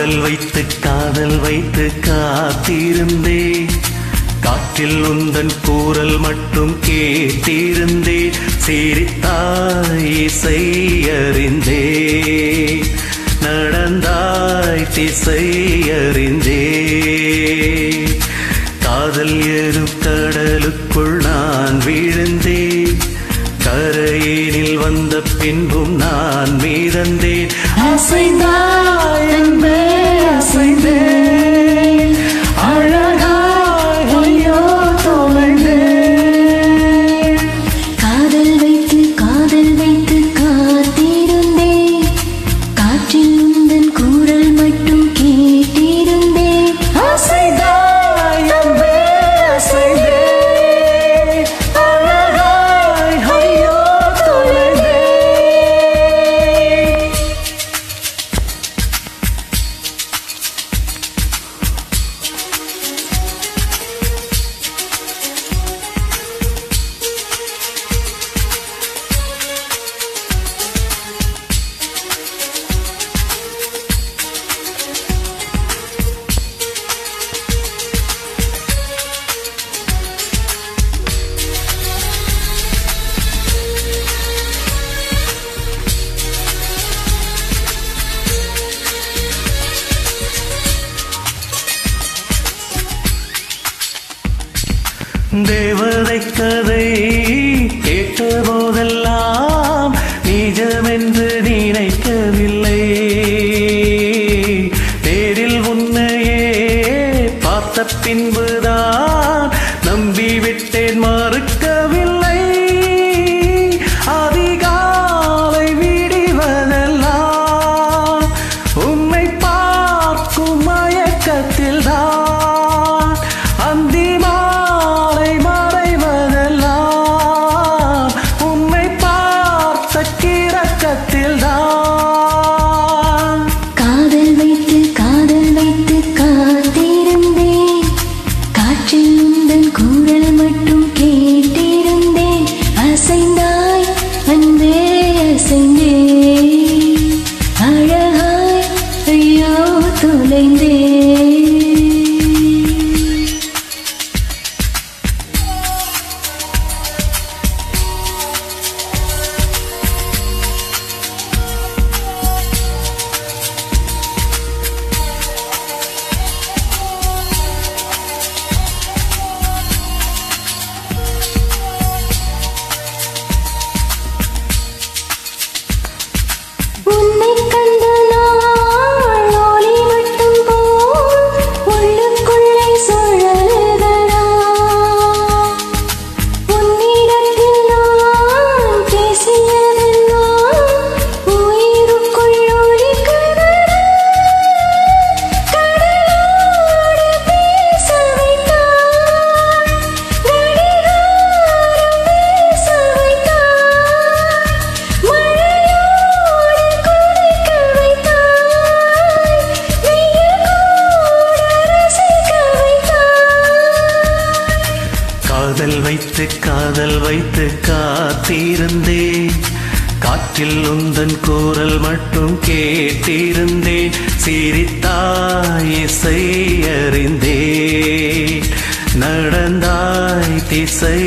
காதல் வைத்து காதல் வைத்து காத்திருந்தே காற்றில் உந்தன் கூறல் மட்டும் கேட்டிருந்தே சிரித்தாய் இசை அறிந்தே நடந்தாய் திசை அறிந்தே காதல் எரும் கடலுக்குள் நான் விழுந்தேன் கரையினில் வந்த பின்பும் நான் மீதந்தேன் அசைந்தாய் அன்பே அசைந்தேன் அழகாய் ஐயோ தொலைந்தேன் காதல் வைத்து காதல் வைத்து காத்திருந்தேன் காற்றில் உந்தன் கூறல் மட்டும் கேட்டிருந்தேன் அசைந்தாய் அன்பே அசைந்தேன் அழகாய் ஐயோ தொலைந்தேன் தேவதை கதை கேட்ட போதெல்லாம் நிஜமென்று நினைக்கவில்லை நேரில் உன்னையே பார்த்த பின்புதான் நம்பிவிட்டேன் மறுக்கவில்லை அதிகாலை விடிவதெல்லாம் உன்னை பார்க்கும் மயக்கத்தில் தான் அந்தி மாலை மறைவதெல்லாம் உன்னை பார்த்த கிறக்கத்தில் தான் காதல் வைத்து காதல் வைத்து காத்திருந்தேன் காற்றில் உந்தன் கூறல் மட்டும் கேட்டிருந்தேன் அசைந்தாய் அன்பே அசைந்தேன் அழகாய் ஐயோ தொலைந்தேன் உன்னை கண்ட நாள் ஒளி மட்டும் போல் உள்ளுக்குள்ளே சுழலுதடா உன்னிடத்தில் நான் பேசியதெல்லாம் உயிருக்குள் ஒலிக்குதடா கடலோடு பேச வைத்தாய் கடிகாரம் பேச வைத்தாய் மழையோடு குளிக்க வைத்தாய் வெயில் கூட ரசிக்க வைத்தாய் காதல் வைத்து காதல் வைத்து காத்திருந்தேன் காற்றில் உந்தன் கூறல் மட்டும் கேட்டிருந்தேன் சிரித்தாய் இசை அறிந்தேன் நடந்தாய் திசை